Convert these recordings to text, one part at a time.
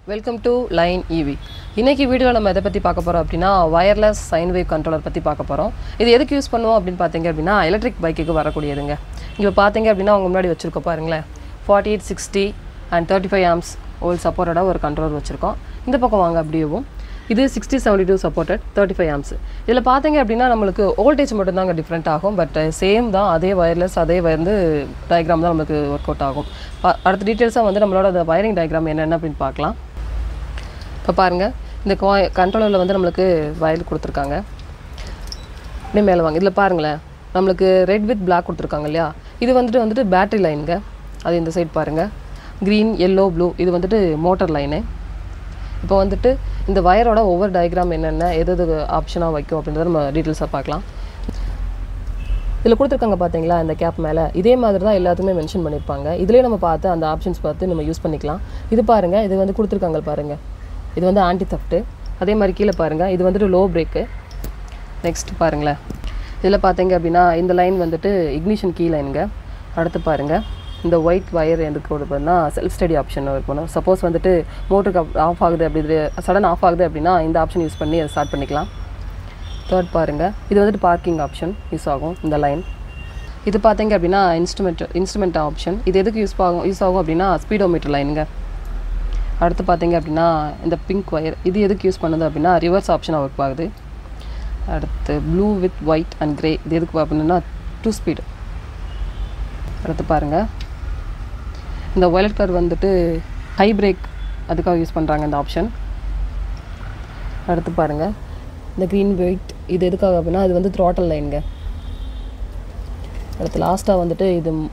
welcome to line இவி இன்னைக்கு வீடியோவில் நம்ம எதை பற்றி பார்க்க போகிறோம் அப்படின்னா வயர்லெஸ் சைன் வேவ் கண்ட்ரோலர் பற்றி பார்க்க போகிறோம் இது எதுக்கு யூஸ் பண்ணுவோம் அப்படின்னு பார்த்தீங்க அப்படின்னா எலக்ட்ரிக் பைக்குக்கு வரக்கூடியதுங்க இப்போ பார்த்தீங்க அப்படின்னா உங்க முன்னாடி வச்சுருக்கோம் பாருங்களேன் forty eight sixty and thirty five amps all சப்போர்ட்டடாக ஒரு கண்ட்ரோலர் வச்சுருக்கோம் இந்த பக்கம் வாங்க அப்படியேவும் இது sixty seventy two supported thirty five amps இதில் பார்த்தீங்க அப்படின்னா நம்மளுக்கு வோல்டேஜ் மட்டும்தாங்க டிஃப்ரெண்ட் ஆகும் பட் சேம் தான் அதே வயர்லெஸ் அதே வந்து டயக்ராம் தான் நமக்கு ஒர்க் அவுட் ஆகும் ப- அடுத்த டீட்டெயில்ஸாக வந்து நம்மளோட அந்த வயரிங் டயக்ராம் என்னென்ன அப்படின்னு பார்க்கலாம் இப்போ பாருங்கள் இந்த கண்ட்ரோலரில் வந்து நம்மளுக்கு வயல் கொடுத்துருக்காங்க அப்படியே மேலே வாங்க இதில் பாருங்களேன் நம்மளுக்கு ரெட் வித் Black கொடுத்துருக்காங்க இல்லையா இது வந்துட்டு வந்துட்டு பேட்டரி லைனுங்க அது இந்த சைடு பாருங்கள் க்ரீன் yellow ப்ளூ இது வந்துட்டு மோட்டார் லைனு இப்போ வந்துட்டு இந்த வயரோட ஒவ்வொரு டயக்ராம் என்னென்ன எது எது ஆப்ஷனாக வைக்கும் அப்படின்றத நம்ம டீட்டெயில்ஸாக பார்க்கலாம் இதில் கொடுத்துருக்காங்க பார்த்தீங்களா இந்த கேப் மேலே இதே மாதிரி தான் எல்லாத்துக்குமே மென்ஷன் பண்ணியிருப்பாங்க இதுலேயே நம்ம பார்த்து அந்த ஆப்ஷன்ஸ் பார்த்து நம்ம யூஸ் பண்ணிக்கலாம் இது பாருங்கள் இது வந்து கொடுத்துருக்காங்க பாருங்கள் இது வந்து ஆன்டி தஃப்ட்டு அதே மாதிரி கீழே பாருங்கள் இது வந்துட்டு லோ பிரேக்கு நெக்ஸ்ட் பாருங்களேன் இதில் பார்த்தீங்க அப்படின்னா இந்த லைன் வந்துட்டு இக்னிஷன் கீ லைனுங்க அடுத்து பாருங்கள் இந்த ஒயிட் வயர் எதுக்கு கொடுப்பதுனா செல்ஃப் ஸ்டடி ஆப்ஷன் இருக்கணும் சப்போஸ் வந்துட்டு மோட்டருக்கு ஆஃப் ஆகுது அப்படி சடன் ஆஃப் ஆகுது அப்படின்னா இந்த ஆப்ஷன் யூஸ் பண்ணி அதை ஸ்டார்ட் பண்ணிக்கலாம் தேர்ட் பாருங்கள் இது வந்துட்டு பார்க்கிங் ஆப்ஷன் யூஸ் ஆகும் இந்த லைன் இது பார்த்தீங்க அப்படின்னா இன்ஸ்ட்ருமெண்ட் இன்ஸ்ட்ருமெண்ட் ஆப்ஷன் இது எதுக்கு யூஸ் ஆகும் யூஸ் ஆகும் அப்படின்னா ஸ்பீடோமீட்டர் லைனுங்க அடுத்து பார்த்தீங்க அப்படின்னா இந்த பிங்க் ஒயர் இது எதுக்கு யூஸ் பண்ணுது அப்படின்னா ரிவர்ஸ் ஆப்ஷனாக ஒர்க் ஆகுது அடுத்து blue with white and grey இது எதுக்கு அப்படின்னா டூ ஸ்பீடு அடுத்து பாருங்கள் இந்த ஒயலட் கலர் வந்துட்டு ஹை பிரேக் அதுக்காக யூஸ் பண்ணுறாங்க இந்த ஆப்ஷன் அடுத்து பாருங்கள் இந்த க்ரீன் ஒயிட் இது எதுக்காக அப்படின்னா இது வந்து த்ராட்டல் லைனுங்க அடுத்து லாஸ்ட்டாக வந்துட்டு இது ம்-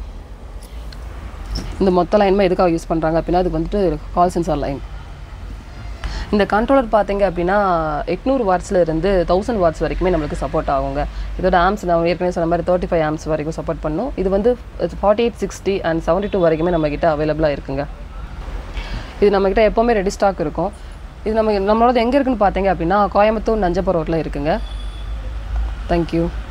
இந்த மொத்த லைனுமே எதுக்காக யூஸ் பண்ணுறாங்க அப்படின்னா அதுக்கு வந்துட்டு கால் சென்சார் லைன் இந்த கண்ட்ரோலர் பார்த்தீங்க அப்படின்னா எட்நூறு வாட்ஸ்ல இருந்து தௌசண்ட் வாட்ஸ் வரைக்குமே நம்மளுக்கு சப்போர்ட் ஆகுங்க இதோட ஆம்ஸ் நான் ஏற்கனவே சொன்ன மாதிரி தேர்ட்டி ஃபைவ் ஆம்ஸ் வரைக்கும் சப்போர்ட் பண்ணும் இது வந்து forty eight sixty and seventy two வரைக்குமே நம்மக்கிட்ட அவைலபிளாக இருக்குங்க இது நம்மக்கிட்ட எப்போவுமே ரெடி ஸ்டாக் இருக்கும் இது நம்ம நம்மளோட எங்கே இருக்குன்னு பார்த்தீங்க அப்படின்னா கோயம்புத்தூர் நஞ்சப்பர் ரோட்டில் இருக்குங்க தேங்க்யூ